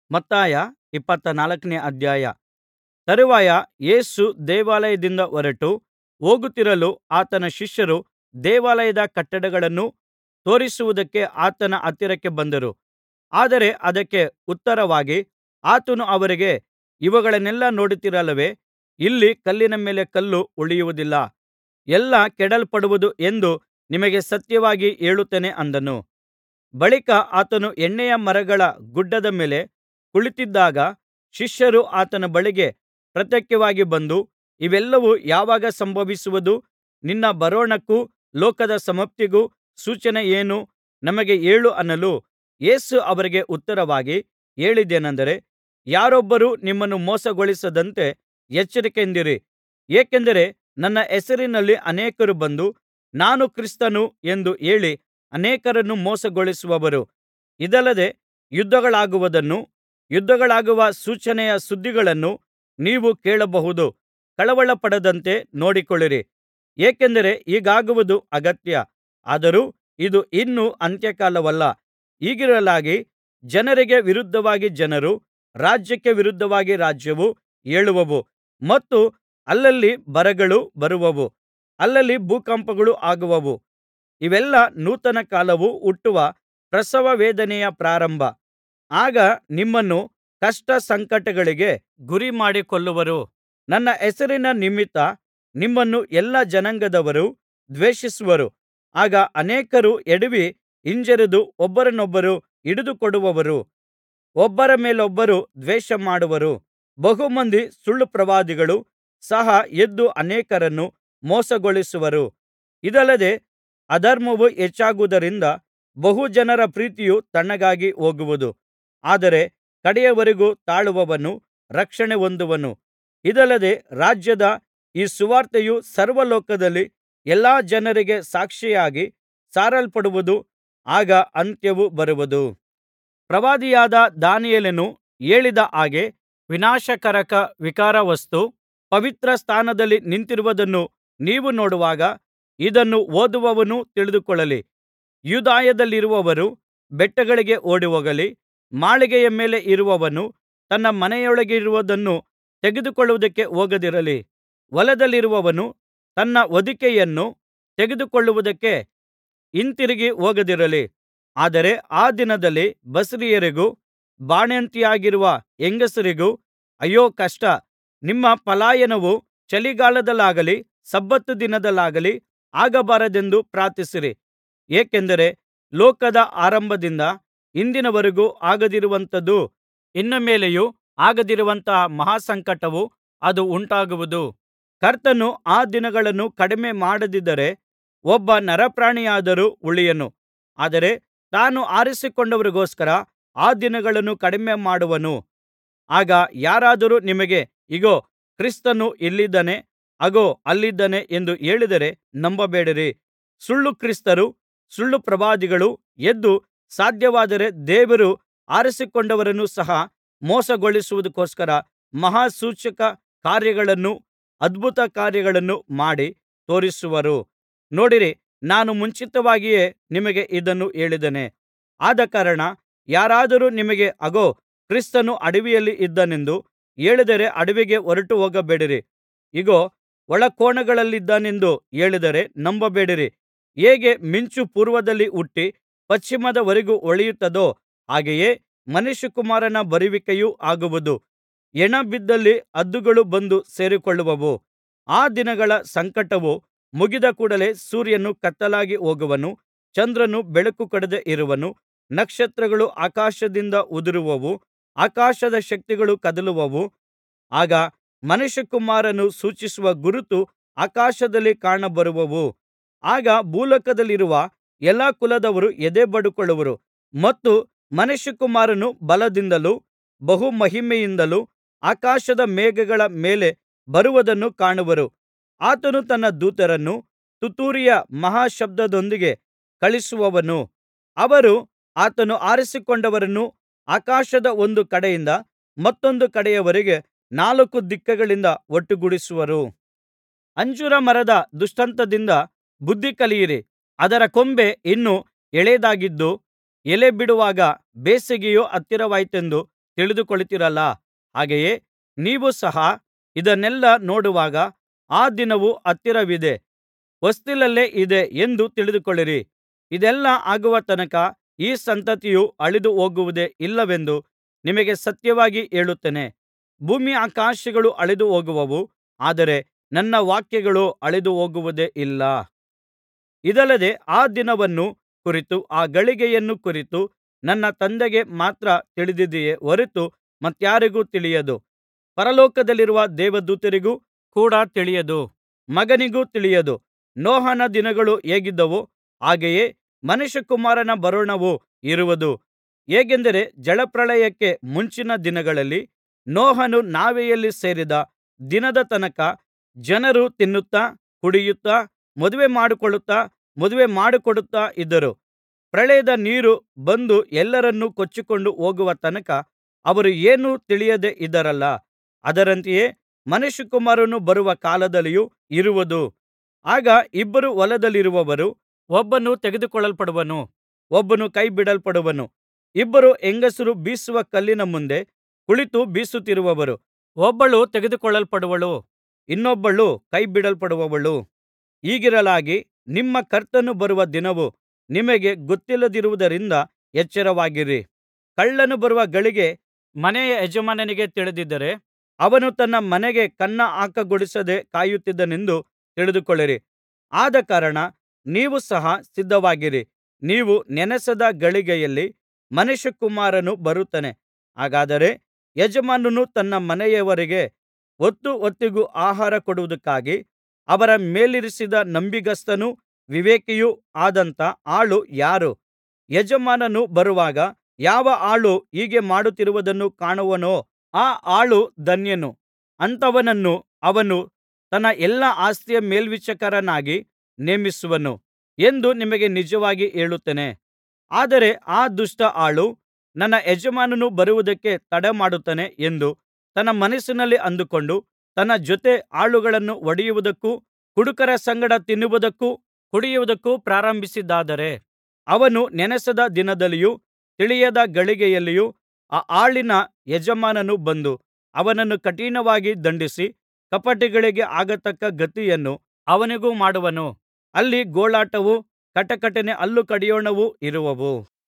ಮತ್ತಾಯ ಇಪ್ಪತ್ತನಾಲ್ಕನೇ ಅಧ್ಯಾಯ ತರುವಾಯ ಯೇಸು ದೇವಾಲಯದಿಂದ ಹೊರಟು ಹೋಗುತ್ತಿರಲು ಆತನ ಶಿಷ್ಯರು ದೇವಾಲಯದ ಕಟ್ಟಡಗಳನ್ನು ತೋರಿಸುವುದಕ್ಕೆ ಆತನ ಹತ್ತಿರಕ್ಕೆ ಬಂದರು ಆದರೆ ಅದಕ್ಕೆ ಉತ್ತರವಾಗಿ ಆತನು ಅವರಿಗೆ ಇವುಗಳನ್ನೆಲ್ಲಾ ನೋಡುತ್ತೀರಲ್ಲವೇ ಇಲ್ಲಿ ಕಲ್ಲಿನ ಮೇಲೆ ಕಲ್ಲು ಉಳಿಯುವುದಿಲ್ಲ ಎಲ್ಲಾ ಕೆಡವಲ್ಪಡುವುದು ಎಂದು ನಿಮಗೆ ಸತ್ಯವಾಗಿ ಹೇಳುತ್ತೇನೆ ಅಂದನು ಬಳಿಕ ಆತನು ಎಣ್ಣೆಯ ಮರಗಳ ಗುಡ್ಡದ ಮೇಲೆ ಕುಳಿತಿದ್ದಾಗ ಶಿಷ್ಯರು ಆತನ ಬಳಿಗೆ ಪ್ರತ್ಯೇಕವಾಗಿ ಬಂದು ಇವೆಲ್ಲವೂ ಯಾವಾಗ ಸಂಭವಿಸುವುದು ನಿನ್ನ ಬರೋಣಕ್ಕೂ ಲೋಕದ ಸಮಾಪ್ತಿಗೂ ಸೂಚನೆ ಏನು ನಮಗೆ ಹೇಳು ಅನ್ನಲು ಯೇಸು ಅವರಿಗೆ ಉತ್ತರವಾಗಿ ಹೇಳಿದ್ದೇನಂದರೆ ಯಾರೊಬ್ಬರೂ ನಿಮ್ಮನ್ನು ಮೋಸಗೊಳಿಸದಂತೆ ಎಚ್ಚರಿಕೆಯಿಂದಿರಿ ಏಕೆಂದರೆ ನನ್ನ ಹೆಸರಿನಲ್ಲಿ ಅನೇಕರು ಬಂದು ನಾನು ಕ್ರಿಸ್ತನು ಎಂದು ಹೇಳಿ ಅನೇಕರನ್ನು ಮೋಸಗೊಳಿಸುವರು ಇದಲ್ಲದೆ ಯುದ್ಧಗಳಾಗುವುದನ್ನೂ ಯುದ್ಧಗಳಾಗುವ ಸೂಚನೆಯ ಸುದ್ದಿಗಳನ್ನೂ ನೀವು ಕೇಳಬಹುದು ಕಳವಳಪಡದಂತೆ ನೋಡಿಕೊಳ್ಳಿರಿ ಏಕೆಂದರೆ ಹೀಗಾಗುವುದು ಅಗತ್ಯ ಆದರೂ ಇದು ಇನ್ನೂ ಅಂತ್ಯಕಾಲವಲ್ಲ ಹೀಗಿರಲಾಗಿ ಜನರಿಗೆ ವಿರುದ್ಧವಾಗಿ ಜನರೂ ರಾಜ್ಯಕ್ಕೆ ವಿರುದ್ಧವಾಗಿ ರಾಜ್ಯವೂ ಏಳುವವು ಮತ್ತು ಅಲ್ಲಲ್ಲಿ ಬರಗಳು ಬರುವವು ಅಲ್ಲಲ್ಲಿ ಭೂಕಂಪಗಳು ಆಗುವವು ಇವೆಲ್ಲಾ ನೂತನ ಕಾಲವು ಹುಟ್ಟುವ ಪ್ರಸವ ವೇದನೆಯ ಪ್ರಾರಂಭ ಆಗ ನಿಮ್ಮನ್ನು ಕಷ್ಟ ಸಂಕಟಗಳಿಗೆ ಗುರಿಮಾಡಿಕೊಲ್ಲುವರು ನನ್ನ ಹೆಸರಿನ ನಿಮಿತ್ತ ನಿಮ್ಮನ್ನು ಎಲ್ಲಾ ಜನಾಂಗದವರು ದ್ವೇಷಿಸುವರು ಆಗ ಅನೇಕರು ಎಡವಿ ಹಿಂಜರಿದು ಒಬ್ಬರನ್ನೊಬ್ಬರು ಹಿಡಿದುಕೊಡುವರು ಒಬ್ಬರ ಮೇಲೊಬ್ಬರು ದ್ವೇಷಮಾಡುವರು ಬಹು ಮಂದಿ ಸುಳ್ಳುಪ್ರವಾದಿಗಳು ಸಹ ಎದ್ದು ಅನೇಕರನ್ನು ಮೋಸಗೊಳಿಸುವರು ಇದಲ್ಲದೆ ಅಧರ್ಮವು ಹೆಚ್ಚಾಗುವುದರಿಂದ ಬಹು ಜನರ ಪ್ರೀತಿಯು ತಣ್ಣಗಾಗಿ ಹೋಗುವುದು ಆದರೆ ಕಡೆಯವರೆಗೂ ತಾಳುವವನು ರಕ್ಷಣೆ ಹೊಂದುವನು ಇದಲ್ಲದೆ ರಾಜ್ಯದ ಈ ಸುವಾರ್ತೆಯು ಸರ್ವಲೋಕದಲ್ಲಿ ಎಲ್ಲಾ ಜನರಿಗೆ ಸಾಕ್ಷಿಯಾಗಿ ಸಾರಲ್ಪಡುವುದು ಆಗ ಅಂತ್ಯವು ಬರುವುದು ಪ್ರವಾದಿಯಾದ ದಾನಿಯೇಲನು ಹೇಳಿದ ಹಾಗೆ ವಿನಾಶಕಾರಕ ವಿಕಾರವಸ್ತು ಪವಿತ್ರ ಸ್ಥಾನದಲ್ಲಿ ನಿಂತಿರುವುದನ್ನು ನೀವು ನೋಡುವಾಗ ಇದನ್ನು ಓದುವವನು ತಿಳಿದುಕೊಳ್ಳಲಿ ಯೂದಾಯದಲ್ಲಿರುವವರು ಬೆಟ್ಟಗಳಿಗೆ ಓಡಿಹೋಗಲಿ ಮಾಳಿಗೆಯ ಮೇಲೆ ಇರುವವನು ತನ್ನ ಮನೆಯೊಳಗಿರುವುದನ್ನು ತೆಗೆದುಕೊಳ್ಳುವುದಕ್ಕೆ ಹೋಗದಿರಲಿ ಹೊಲದಲ್ಲಿರುವವನು ತನ್ನ ಹೊದಿಕೆಯನ್ನು ತೆಗೆದುಕೊಳ್ಳುವುದಕ್ಕೆ ಹಿಂತಿರುಗಿ ಹೋಗದಿರಲಿ ಆದರೆ ಆ ದಿನದಲ್ಲಿ ಬಸುರಿಯರಿಗೂ ಬಾಣಂತಿಯರಾಗಿರುವ ಹೆಂಗಸರಿಗೂ ಅಯ್ಯೋ ಕಷ್ಟ ನಿಮ್ಮ ಪಲಾಯನವು ಚಳಿಗಾಲದಲ್ಲಾಗಲಿ ಸಬ್ಬತ್ ದಿನದಲ್ಲಾಗಲಿ ಆಗಬಾರದೆಂದು ಪ್ರಾರ್ಥಿಸಿರಿ ಏಕೆಂದರೆ ಲೋಕದ ಆರಂಭದಿಂದ ಇಂದಿನವರೆಗೂ ಆಗದಿರುವಂಥದ್ದು ಇನ್ನು ಮೇಲೆಯೂ ಆಗದಿರುವಂತಹ ಮಹಾಸಂಕಟವು ಅದು ಉಂಟಾಗುವುದು ಕರ್ತನು ಆ ದಿನಗಳನ್ನು ಕಡಿಮೆ ಮಾಡದಿದ್ದರೆ ಒಬ್ಬ ನರಪ್ರಾಣಿಯಾದರೂ ಉಳಿಯನು ಆದರೆ ತಾನು ಆರಿಸಿಕೊಂಡವರಿಗೋಸ್ಕರ ಆ ದಿನಗಳನ್ನು ಕಡಿಮೆ ಮಾಡುವನು ಆಗ ಯಾರಾದರೂ ನಿಮಗೆ ಇಗೋ ಕ್ರಿಸ್ತನು ಇಲ್ಲಿದ್ದಾನೆ ಅಗೋ ಅಲ್ಲಿದ್ದಾನೆ ಎಂದು ಹೇಳಿದರೆ ನಂಬಬೇಡಿರಿ ಸುಳ್ಳು ಕ್ರಿಸ್ತರೂ ಸುಳ್ಳು ಪ್ರವಾದಿಗಳೂ ಎದ್ದು ಸಾಧ್ಯವಾದರೆ ದೇವರು ಆರಿಸಿಕೊಂಡವರನ್ನು ಸಹ ಮೋಸಗೊಳಿಸುವುದಕ್ಕೋಸ್ಕರ ಮಹಾ ಸೂಚಕ ಕಾರ್ಯಗಳನ್ನೂ ಅದ್ಭುತ ಕಾರ್ಯಗಳನ್ನೂ ಮಾಡಿ ತೋರಿಸುವರು ನೋಡಿರಿ ನಾನು ಮುಂಚಿತವಾಗಿಯೇ ನಿಮಗೆ ಇದನ್ನು ಹೇಳಿದ್ದೇನೆ ಆದಕಾರಣ ಯಾರಾದರೂ ನಿಮಗೆ ಅಗೋ ಕ್ರಿಸ್ತನು ಅಡವಿಯಲ್ಲಿ ಇದ್ದಾನೆಂದು ಹೇಳಿದರೆ ಅಡವಿಗೆ ಹೊರಟು ಹೋಗಬೇಡಿರಿ ಇಗೋ ಒಳಕೋಣೆಗಳಲ್ಲಿದ್ದಾನೆಂದು ಹೇಳಿದರೆ ನಂಬಬೇಡಿರಿ ಹೇಗೆ ಮಿಂಚು ಪೂರ್ವದಲ್ಲಿ ಹುಟ್ಟಿ ಪಶ್ಚಿಮದವರೆಗೂ ಹೊಳೆಯುತ್ತದೋ ಹಾಗೆಯೇ ಮನುಷ್ಯಕುಮಾರನ ಬರುವಿಕೆಯೂ ಆಗುವುದು ಹೆಣ ಬಿದ್ದಲ್ಲಿ ಹದ್ದುಗಳು ಬಂದು ಸೇರಿಕೊಳ್ಳುವವು ಆ ದಿನಗಳ ಸಂಕಟವು ಮುಗಿದ ಕೂಡಲೆ ಸೂರ್ಯನು ಕತ್ತಲಾಗಿ ಹೋಗುವನು ಚಂದ್ರನು ಬೆಳಕು ಕೊಡದೆ ಇರುವನು ನಕ್ಷತ್ರಗಳು ಆಕಾಶದಿಂದ ಉದುರುವವು ಆಕಾಶದ ಶಕ್ತಿಗಳು ಕದಲುವವು ಆಗ ಮನುಷ್ಯಕುಮಾರನು ಸೂಚಿಸುವ ಗುರುತು ಆಕಾಶದಲ್ಲಿ ಕಾಣಬರುವವು ಆಗ ಭೂಲೋಕದಲ್ಲಿರುವ ಎಲ್ಲಾ ಕುಲದವರು ಎದೆಬಡುಕೊಳ್ಳುವರು ಮತ್ತು ಮನುಷ್ಯಕುಮಾರನು ಬಲದಿಂದಲೂ ಬಹು ಮಹಿಮೆಯಿಂದಲೂ ಆಕಾಶದ ಮೇಘಗಳ ಮೇಲೆ ಬರುವುದನ್ನು ಕಾಣುವರು ಆತನು ತನ್ನ ದೂತರನ್ನು ತುತ್ತೂರಿಯ ಮಹಾಶಬ್ದದೊಂದಿಗೆ ಕಳುಹಿಸುವನು ಅವರು ಆತನು ಆರಿಸಿಕೊಂಡವರನ್ನು ಆಕಾಶದ ಒಂದು ಕಡೆಯಿಂದ ಮತ್ತೊಂದು ಕಡೆಯವರೆಗೆ ನಾಲ್ಕು ದಿಕ್ಕುಗಳಿಂದ ಒಟ್ಟುಗೂಡಿಸುವರು ಅಂಜೂರ ಮರದ ದೃಷ್ಟಾಂತದಿಂದ ಬುದ್ಧಿ ಕಲಿಯಿರಿ ಅದರ ಕೊಂಬೆ ಇನ್ನೂ ಎಳೆಯದಾಗಿದ್ದು ಎಲೆ ಬಿಡುವಾಗ ಬೇಸಿಗೆಯು ಹತ್ತಿರವಾಯಿತೆಂದು ತಿಳಿದುಕೊಳ್ಳುತ್ತೀರಲ್ಲಾ ಹಾಗೆಯೇ ನೀವು ಸಹ ಇದನ್ನೆಲ್ಲಾ ನೋಡುವಾಗ ಆ ದಿನವು ಹತ್ತಿರವಿದೆ ಹೊಸ್ತಿಲಲ್ಲೇ ಇದೆ ಎಂದು ತಿಳಿದುಕೊಳ್ಳಿರಿ ಇದೆಲ್ಲಾ ಆಗುವ ತನಕ ಈ ಸಂತತಿಯು ಅಳಿದು ಹೋಗುವುದೇ ಇಲ್ಲವೆಂದು ನಿಮಗೆ ಸತ್ಯವಾಗಿ ಹೇಳುತ್ತೇನೆ ಭೂಮ್ಯಾಕಾಶಗಳು ಅಳಿದು ಹೋಗುವವು ಆದರೆ ನನ್ನ ವಾಕ್ಯಗಳು ಅಳಿದು ಹೋಗುವುದೇ ಇಲ್ಲ ಇದಲ್ಲದೆ ಆ ದಿನವನ್ನು ಕುರಿತು ಆ ಗಳಿಗೆಯನ್ನು ಕುರಿತು ನನ್ನ ತಂದೆಗೆ ಮಾತ್ರ ತಿಳಿದಿದೆಯೇ ಹೊರತು ಮತ್ತಾರಿಗೂ ತಿಳಿಯದು ಪರಲೋಕದಲ್ಲಿರುವ ದೇವದೂತರಿಗೂ ಕೂಡ ತಿಳಿಯದು ಮಗನಿಗೂ ತಿಳಿಯದು ನೋಹನ ದಿನಗಳು ಹೇಗಿದ್ದವೋ ಹಾಗೆಯೇ ಮನುಷ್ಯಕುಮಾರನ ಬರೋಣವು ಇರುವುದು ಹೇಗೆಂದರೆ ಜಲಪ್ರಳಯಕ್ಕೆ ಮುಂಚಿನ ದಿನಗಳಲ್ಲಿ ನೋಹನು ನಾವೆಯಲ್ಲಿ ಸೇರಿದ ದಿನದ ತನಕ ಜನರು ತಿನ್ನುತ್ತಾ ಕುಡಿಯುತ್ತಾ ಮದುವೆ ಮಾಡಿಕೊಳ್ಳುತ್ತಾ ಮದುವೆ ಮಾಡಿಕೊಡುತ್ತಾ ಇದ್ದರು ಪ್ರಳಯದ ನೀರು ಬಂದು ಎಲ್ಲರನ್ನೂ ಕೊಚ್ಚಿಕೊಂಡು ಹೋಗುವ ತನಕ ಅವರು ಏನೂ ತಿಳಿಯದೆ ಇದ್ದರಲ್ಲಾ ಅದರಂತೆಯೇ ಮನುಷ್ಯಕುಮಾರನು ಬರುವ ಕಾಲದಲ್ಲಿಯೂ ಇರುವುದು ಆಗ ಇಬ್ಬರು ಹೊಲದಲ್ಲಿರುವರು ಒಬ್ಬನು ತೆಗೆದುಕೊಳ್ಳಲ್ಪಡುವನು ಒಬ್ಬನು ಕೈಬಿಡಲ್ಪಡುವನು ಇಬ್ಬರು ಹೆಂಗಸರು ಬೀಸುವ ಕಲ್ಲಿನ ಮುಂದೆ ಕುಳಿತು ಬೀಸುತ್ತಿರುವರು ಒಬ್ಬಳು ತೆಗೆದುಕೊಳ್ಳಲ್ಪಡುವಳು ಇನ್ನೊಬ್ಬಳು ಕೈಬಿಡಲ್ಪಡುವಳು ಹೀಗಿರಲಾಗಿ ನಿಮ್ಮ ಕರ್ತನು ಬರುವ ದಿನವು ನಿಮಗೆ ಗೊತ್ತಿಲ್ಲದಿರುವುದರಿಂದ ಎಚ್ಚರವಾಗಿರಿ ಕಳ್ಳನು ಬರುವ ಗಳಿಗೆ ಮನೆಯ ಯಜಮಾನನಿಗೆ ತಿಳಿದಿದ್ದರೆ ಅವನು ತನ್ನ ಮನೆಗೆ ಕನ್ನ ಹಾಕಗೊಡಿಸದೆ ಕಾಯುತ್ತಿದ್ದನೆಂದು ತಿಳಿದುಕೊಳ್ಳಿರಿ ಆದಕಾರಣ ನೀವು ಸಹ ಸಿದ್ಧವಾಗಿರಿ ನೀವು ನೆನಸದ ಗಳಿಗೆಯಲ್ಲಿ ಮನುಷ್ಯಕುಮಾರನು ಬರುತ್ತಾನೆ ಹಾಗಾದರೆ ಯಜಮಾನನು ತನ್ನ ಮನೆಯವರಿಗೆ ಹೊತ್ತು ಹೊತ್ತಿಗೂ ಆಹಾರ ಕೊಡುವುದಕ್ಕಾಗಿ ಅವರ ಮೇಲಿರಿಸಿದ ನಂಬಿಗಸ್ತನೂ ವಿವೇಕಿಯೂ ಆದಂಥ ಆಳು ಯಾರು ಯಜಮಾನನು ಬರುವಾಗ ಯಾವ ಆಳು ಹೀಗೆ ಮಾಡುತ್ತಿರುವುದನ್ನು ಕಾಣುವನೋ ಆ ಆಳು ಧನ್ಯನು ಅಂಥವನನ್ನು ಅವನು ತನ್ನ ಎಲ್ಲಾ ಆಸ್ತಿಯ ಮೇಲ್ವಿಚಾರಕನನ್ನಾಗಿ ನೇಮಿಸುವನು ಎಂದು ನಿಮಗೆ ನಿಜವಾಗಿ ಹೇಳುತ್ತೇನೆ ಆದರೆ ಆ ದುಷ್ಟ ಆಳು ನನ್ನ ಯಜಮಾನನು ಬರುವುದಕ್ಕೆ ತಡಮಾಡುತ್ತಾನೆ ಎಂದು ತನ್ನ ಮನಸ್ಸಿನಲ್ಲಿ ಅಂದುಕೊಂಡು ತನ್ನ ಜೊತೆ ಆಳುಗಳನ್ನು ಹೊಡೆಯುವುದಕ್ಕೂ ಕುಡುಕರ ಸಂಗಡ ತಿನ್ನುವುದಕ್ಕೂ ಕುಡಿಯುವುದಕ್ಕೂ ಪ್ರಾರಂಭಿಸಿದ್ದಾದರೆ ಅವನು ನೆನಸದ ದಿನದಲ್ಲಿಯೂ ತಿಳಿಯದ ಗಳಿಗೆಯಲ್ಲಿಯೂ ಆ ಆಳಿನ ಯಜಮಾನನು ಬಂದು ಅವನನ್ನು ಕಠಿಣವಾಗಿ ದಂಡಿಸಿ ಕಪಟಿಗಳಿಗೆ ಆಗತಕ್ಕ ಗತಿಯನ್ನು ಅವನಿಗೂ ಮಾಡುವನು ಅಲ್ಲಿ ಗೋಳಾಟವೂ ಕಟಕಟನೆ ಹಲ್ಲು ಕಡಿಯೋಣವೂ ಇರುವವು